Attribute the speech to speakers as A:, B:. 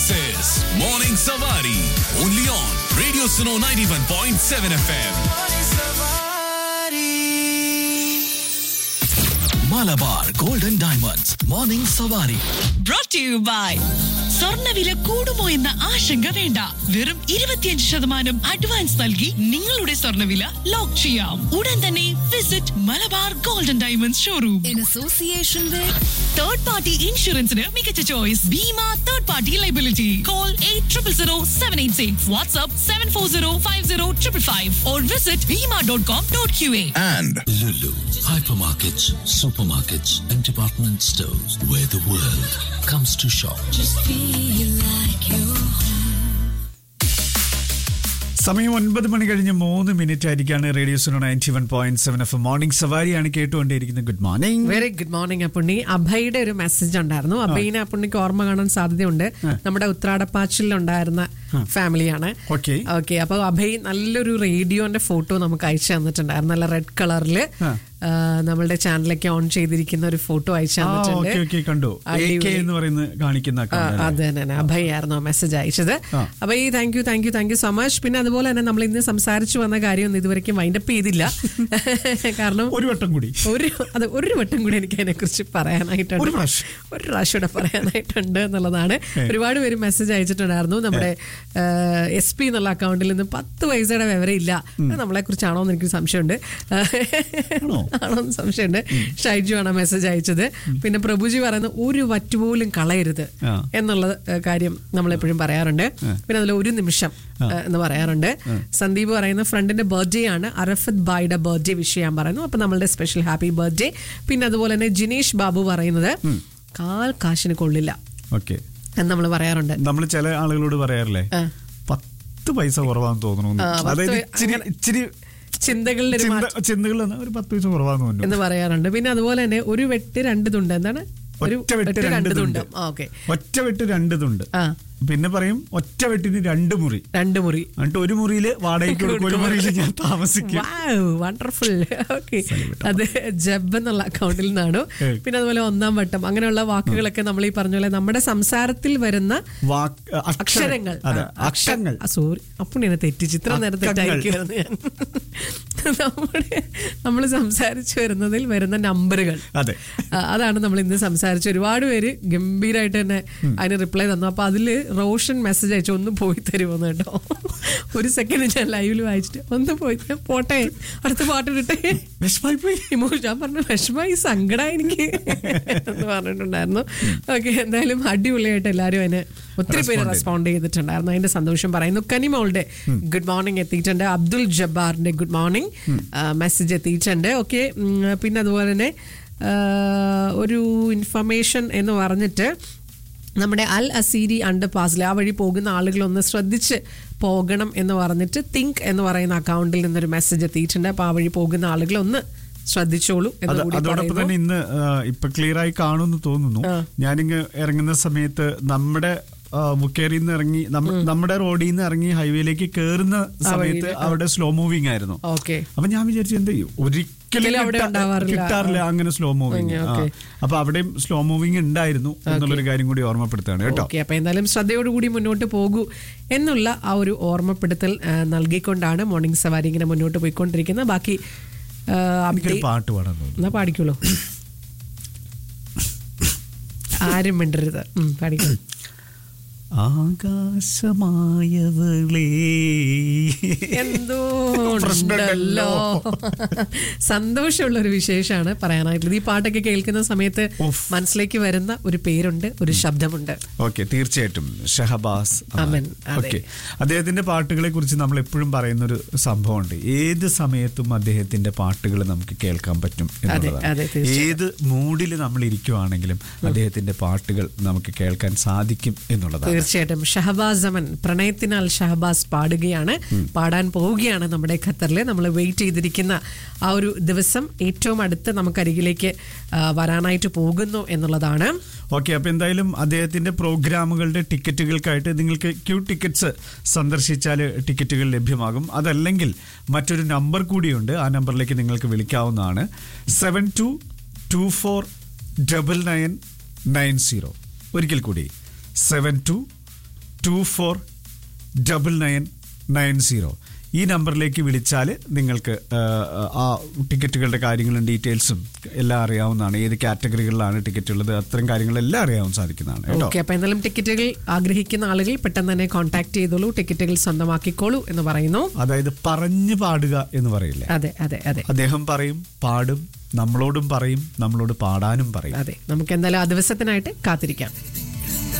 A: This is Morning Savari. Only on Radio Suno 91.7 FM. Malabar Golden Diamonds. Morning Savari.
B: brought to you by സ്വർണ്ണവില കൂടുമോ എന്ന ആശങ്ക വേണ്ട വെറും ഇരുപത്തിയഞ്ച് ശതമാനം അഡ്വാൻസ് നൽകി നിങ്ങളുടെ സ്വർണ്ണവില ലോക്ക് ചെയ്യാം ഉടൻ തന്നെ visit Malabar gold and diamonds showroom
C: in association with
B: third party ഇൻഷുറൻസിന് മികച്ച choice Bhima third party liability call eight triple zero seven eight six WhatsApp seven four zero five zero triple five or visit Bhima dot com dot Q A
A: And
D: Lulu, hypermarkets, supermarkets, and department stores where the world comes to shop.
C: feel like you
E: സമയം ഒൻപത് മണി കഴിഞ്ഞ് മൂന്ന് മിനിറ്റ് ആയിരിക്കാണ് radio Suno ninety one point seven F morning സവാരിയാണ് കേട്ടുകൊണ്ടിരിക്കുന്നത് good morning
F: very good morning Appunni അഭയുടെ ഒരു മെസ്സേജ് ഉണ്ടായിരുന്നു അഭയിനെ അപ്പുണ്ണിക്ക് ഓർമ്മ കാണാൻ സാധ്യതയുണ്ട് നമ്മുടെ ഉത്രാടപ്പാച്ചിലുണ്ടായിരുന്ന ഫാമിലിയാണ്
E: Okay.
F: ഓക്കെ അപ്പൊ അഭയ് നല്ലൊരു റേഡിയോന്റെ ഫോട്ടോ നമുക്ക് അയച്ചു തന്നിട്ടുണ്ടായിരുന്നു നല്ല റെഡ് കളറില് നമ്മളുടെ ചാനലൊക്കെ ഓൺ ചെയ്തിരിക്കുന്ന ഒരു ഫോട്ടോ അയച്ചു
E: ആ
F: തന്നിട്ടുണ്ട്
E: ഓക്കെ ഓക്കെ കണ്ടു എ കെ
F: അടിപൊളി.
E: എന്ന് പറയുന്ന കാണിക്കുന്ന
F: ആ,
E: account അല്ലേ?
F: അത് തന്നെ അഭയ് ആയിരുന്നു മെസ്സേജ് അയച്ചത്
E: ആ.
F: അപ്പൊ ഈ thank you thank you thank you so much പിന്നെ അതുപോലെ തന്നെ നമ്മൾ ഇന്ന് സംസാരിച്ചു വന്ന കാര്യമൊന്നും ഇതുവരെയ്ക്കും വൈൻഡപ്പ് ചെയ്തില്ല കാരണം
E: ഒരു വട്ടം കൂടി
F: ഒരു അത് ഒരു വട്ടം കൂടി എനിക്ക് അതിനെ കുറിച്ച് പറയാനായിട്ടുണ്ട്
E: ഒരു പ്രാവശ്യം.
F: ഒരു പ്രാവശ്യം കൂടെ പറയാനായിട്ടുണ്ട് എന്നുള്ളതാണ് ഒരുപാട് പേര് മെസ്സേജ് അയച്ചിട്ടുണ്ടായിരുന്നു നമ്മുടെ എസ് പി എന്നുള്ള അക്കൗണ്ടിൽ നിന്ന് പത്ത് പൈസയുടെ വിവരം ഇല്ല നമ്മളെ കുറിച്ചാണോ എന്ന് എനിക്ക് സംശയമുണ്ട് ആണോ എന്ന് സംശയമുണ്ട് ഷൈജു ആണ് മെസ്സേജ് അയച്ചത് പിന്നെ പ്രഭുജി പറയുന്ന ഒരു വറ്റ് പോലും കളയരുത്
E: ആ.
F: എന്നുള്ള ഏഹ്, കാര്യം നമ്മൾ എപ്പോഴും പറയാറുണ്ട് പിന്നെ അതിൽ ഒരു നിമിഷം ഏഹ്, എന്ന് പറയാറുണ്ട് സന്ദീപ് പറയുന്ന ഫ്രണ്ടിന്റെ ബർത്ത്ഡേ ആണ് അറഫത്ത് ബായിയുടെ ബർത്ത്ഡേ വിഷ് ചെയ്യാൻ പറയുന്നു അപ്പൊ നമ്മളുടെ സ്പെഷ്യൽ ഹാപ്പി ബർത്ത്ഡേ പിന്നെ അതുപോലെ തന്നെ ജിനേഷ് ബാബു പറയുന്നത് കാൽ കാശിന് കൊള്ളില്ല
E: ഓക്കെ
F: എന്ന് നമ്മൾ പറയാറുണ്ട്
E: നമ്മൾ ചില ആളുകളോട് പറയാറില്ലേ
F: ആ.
E: പത്ത് പൈസ കുറവാന്ന് തോന്നുന്നു
F: ആ, പത്ത്
E: അതായത്
F: പൈ-
E: ഇച്ചിരി
F: അങ്ങനെ-
E: ഇച്ചിരി
F: ചിന്തകളിൽ ഒരു
E: ചിന്ത
F: മാറ്റം
E: ചിന്തകൾ ഒരു പത്ത് പൈസ കുറവാന്ന് തോന്നുന്നു
F: എന്ന് പറയാറുണ്ട് പിന്നെ അതുപോലെ തന്നെ ഒരു വെട്ട് രണ്ട് തുണ്ട് എന്താണ് ഒരു
E: ഒറ്റ വെട്ട് രണ്ട് തുണ്ട്
F: ഓക്കെ
E: ഒറ്റ വെട്ട് രണ്ട് തുണ്ട്
F: ആ
E: പിന്നെ പറയും ഒറ്റ വെട്ടിന് രണ്ട് മുറി
F: രണ്ട് മുറി
E: എന്നിട്ട് ഒരു മുറിയില് വാടകയ്ക്ക് കൊടുക്കും ഒരു മുറിയിൽ ഞാൻ താമസിക്കും
F: വണ്ടർഫുൾ ഓക്കെ അത് ജബ് എന്നുള്ള അക്കൗണ്ടിൽ നിന്നാണ് പിന്നെ അതുപോലെ ഒന്നാം വട്ടം അങ്ങനെയുള്ള വാക്കുകളൊക്കെ നമ്മൾ ഈ പറഞ്ഞ പോലെ നമ്മുടെ സംസാരത്തിൽ വരുന്ന
E: വാക്ക് അക്ഷരങ്ങൾ
F: അക്ഷരങ്ങൾ
E: അതെ
F: ആ, അക്ഷ-
E: അക്ഷരങ്ങൾ
F: ആ, സോറി അപ്പുണ്ണി എന്നെ തെറ്റിച്ച് ഇത്ര നേരം
E: അക്കങ്ങൾ.
F: തെറ്റായിരിക്കുമായിരുന്നു ഞാൻ നമ്മുടെ നമ്മൾ സംസാരിച്ചു വരുന്നതിൽ വരുന്ന നമ്പറുകൾ
E: അതെ.
F: ആ, അതാണ് നമ്മൾ ഇന്ന് സംസാരിച്ച ഒരുപാട് പേര് ഗംഭീരമായിട്ട് തന്നെ അതിന് റിപ്ലൈ തന്നു അപ്പൊ അതില് റോഷൻ മെസ്സേജ് അയച്ചു ഒന്ന് പോയി തരുമോന്ന് കേട്ടോ ഒരു സെക്കൻഡ് ഞാൻ ലൈവിൽ വായിച്ചിട്ട് ഒന്ന് പോയി തരാം. പോട്ടെ അടുത്ത പാട്ടിട്ടെ
E: വിഷമായി പോയി
F: ഇമോഷൻ ഞാൻ പറഞ്ഞു വിഷമായി സങ്കട എനിക്ക് എന്ന് പറഞ്ഞിട്ടുണ്ടായിരുന്നു ഓക്കെ എന്തായാലും അടിപൊളിയായിട്ട് എല്ലാവരും അതിന് ഒത്തിരി പേര് റെസ്പോണ്ട് ചെയ്തിട്ടുണ്ടായിരുന്നു അതിന്റെ സന്തോഷം പറയുന്നു കനിമോളുടെ ഗുഡ് മോർണിംഗ് എത്തിയിട്ടുണ്ട് അബ്ദുൽ ജബ്ബാറിന്റെ ഗുഡ് മോർണിംഗ് മെസ്സേജ് എത്തിയിട്ടുണ്ട് ഓക്കെ പിന്നെ അതുപോലെ തന്നെ ആ, ഒരു ഇൻഫർമേഷൻ എന്ന് പറഞ്ഞിട്ട് നമ്മുടെ അൽ അസീരി അണ്ടർ പാസിൽ ആ വഴി പോകുന്ന ആളുകളൊന്ന് ശ്രദ്ധിച്ച് പോകണം എന്ന് പറഞ്ഞിട്ട് തിങ്ക് എന്ന് പറയുന്ന അക്കൗണ്ടിൽ നിന്നൊരു മെസ്സേജ് എത്തിയിട്ടുണ്ട് അപ്പൊ ആ വഴി പോകുന്ന ആളുകൾ ഒന്ന് ശ്രദ്ധിച്ചോളൂ എന്ന്
E: അത്
F: കൂടി
E: അതോടൊപ്പം
F: പറയുന്നു.
E: തന്നെ ഇന്ന് ആ, ഇപ്പൊ ക്ലിയർ ആയി കാണുമെന്ന് തോന്നുന്നു ഞാനിങ്ങ് ഇറങ്ങുന്ന സമയത്ത് നമ്മുടെ ആ, മുക്കേറിയിൽ നിന്ന് ഇറങ്ങി നമ്മ- നമ്മുടെ റോഡിൽ നിന്ന് ഇറങ്ങി ഹൈവേയിലേക്ക് കയറുന്ന സമയത്ത് അവിടെ സ്ലോ മൂവിങ് ആയിരുന്നു
F: ഓക്കെ
E: അപ്പൊ ഞാൻ വിചാരിച്ചു എന്ത് ചെയ്യും ഒരിക്കലും
F: ഒരിക്കലും അവിടെ
E: കിട്ടാ-
F: ഉണ്ടാവാറില്ല.
E: കിട്ടാറില്ല അങ്ങനെ സ്ലോ മൂവിങ്
F: ഉം, okay.
E: അപ്പൊ അവിടെയും സ്ലോ മൂവിങ് ഉണ്ടായിരുന്നു എന്നുള്ളൊരു കാര്യം കൂടി ഓർമ്മപ്പെടുത്താണ് കേട്ടോ
F: ഓക്കെ അപ്പൊ എന്തായാലും ശ്രദ്ധയോടുകൂടി മുന്നോട്ട് പോകൂ എന്നുള്ള ആ ഒരു ഓർമ്മപ്പെടുത്തൽ ആ, നൽകിക്കൊണ്ടാണ് മോർണിംഗ് സവാരി ഇങ്ങനെ മുന്നോട്ട് പോയിക്കൊണ്ടിരിക്കുന്നത് ബാക്കി ആ,
E: എനിക്കൊരു
F: update-
E: പാട്ട് പാടാൻ തോന്നുന്നു
F: എന്നാ പാടിക്കോളൂ ആരും മിണ്ടരുത് ഉം, പാടിക്കോളൂ
E: ആകാശമായവളേ
F: എന്തോ
E: പ്രശ്നമുണ്ടല്ലോ.
F: ഉണ്ടല്ലോ സന്തോഷമുള്ള ഒരു വിശേഷമാണ് പറയാനായിട്ടുള്ളത് ഈ പാട്ടൊക്കെ കേൾക്കുന്ന സമയത്ത്
E: ഉഫ്.
F: മനസ്സിലേക്ക് വരുന്ന ഒരു പേരുണ്ട് ഒരു ശബ്ദമുണ്ട്
E: ഓക്കെ തീർച്ചയായിട്ടും ഷഹബാസ്
F: അമൻ, അതെ.
E: ഓക്കെ അദ്ദേഹത്തിന്റെ പാട്ടുകളെ കുറിച്ച് നമ്മൾ എപ്പോഴും പറയുന്ന ഒരു സംഭവമുണ്ട് ഏത് സമയത്തും അദ്ദേഹത്തിന്റെ പാട്ടുകൾ നമുക്ക് കേൾക്കാൻ പറ്റും
F: അതെ, അതെ, തീർച്ചയായും.
E: ഏത് മൂഡിൽ നമ്മൾ ഇരിക്കുവാണെങ്കിലും അദ്ദേഹത്തിന്റെ പാട്ടുകൾ നമുക്ക് കേൾക്കാൻ സാധിക്കും എന്നുള്ളതാണ്
F: തീർച്ചയായിട്ടും ഷഹബാസ് അമൻ പ്രണയത്തിനാൽ ഷഹബാസ് പാടുകയാണ് പാടാൻ പോവുകയാണ് നമ്മുടെ ഖത്തറിൽ നമ്മൾ വെയിറ്റ് ചെയ്തിരിക്കുന്ന ആ ഒരു ദിവസം ഏറ്റവും അടുത്ത് നമുക്കരികിലേക്ക് ആ, വരാനായിട്ട് പോകുന്നു എന്നുള്ളതാണ്
E: ഓക്കെ അപ്പൊ എന്തായാലും അദ്ദേഹത്തിന്റെ പ്രോഗ്രാമുകളുടെ ടിക്കറ്റുകൾക്കായിട്ട് നിങ്ങൾക്ക് ക്യൂ ടിക്കറ്റ്സ് സന്ദർശിച്ചാൽ ടിക്കറ്റുകൾ ലഭ്യമാകും അതല്ലെങ്കിൽ മറ്റൊരു നമ്പർ കൂടിയുണ്ട് ആ നമ്പറിലേക്ക് നിങ്ങൾക്ക് വിളിക്കാവുന്നതാണ് seven two two four double nine nine zero ഒരിക്കൽ കൂടി seven two two four double nine nine zero ഈ നമ്പറിലേക്ക് വിളിച്ചാൽ നിങ്ങൾക്ക് ആ, ആ ടിക്കറ്റുകളുടെ കാര്യങ്ങളും ഡീറ്റെയിൽസും എല്ലാം അറിയാവുന്നതാണ് ഏത് കാറ്റഗറികളിലാണ് ടിക്കറ്റ് ഉള്ളത് അത്തരം കാര്യങ്ങളെല്ലാം അറിയാൻ സാധിക്കുന്നതാണ് കേട്ടോ
F: ഓക്കെ അപ്പൊ എന്തായാലും ടിക്കറ്റുകൾ ആഗ്രഹിക്കുന്ന ആളുകൾ പെട്ടെന്ന് തന്നെ കോൺടാക്ട് ചെയ്തോളൂ ടിക്കറ്റുകൾ സ്വന്തമാക്കിക്കോളൂ എന്ന് പറയുന്നു
E: അതായത് പറഞ്ഞു പാടുക എന്ന് പറയില്ലേ
F: അതെ അതെ അതെ
E: അദ്ദേഹം പറയും പാടും നമ്മളോടും പറയും നമ്മളോട് പാടാനും പറയും
F: അതെ നമുക്ക് എന്തായാലും ആ ദിവസത്തിനായിട്ട് കാത്തിരിക്കാം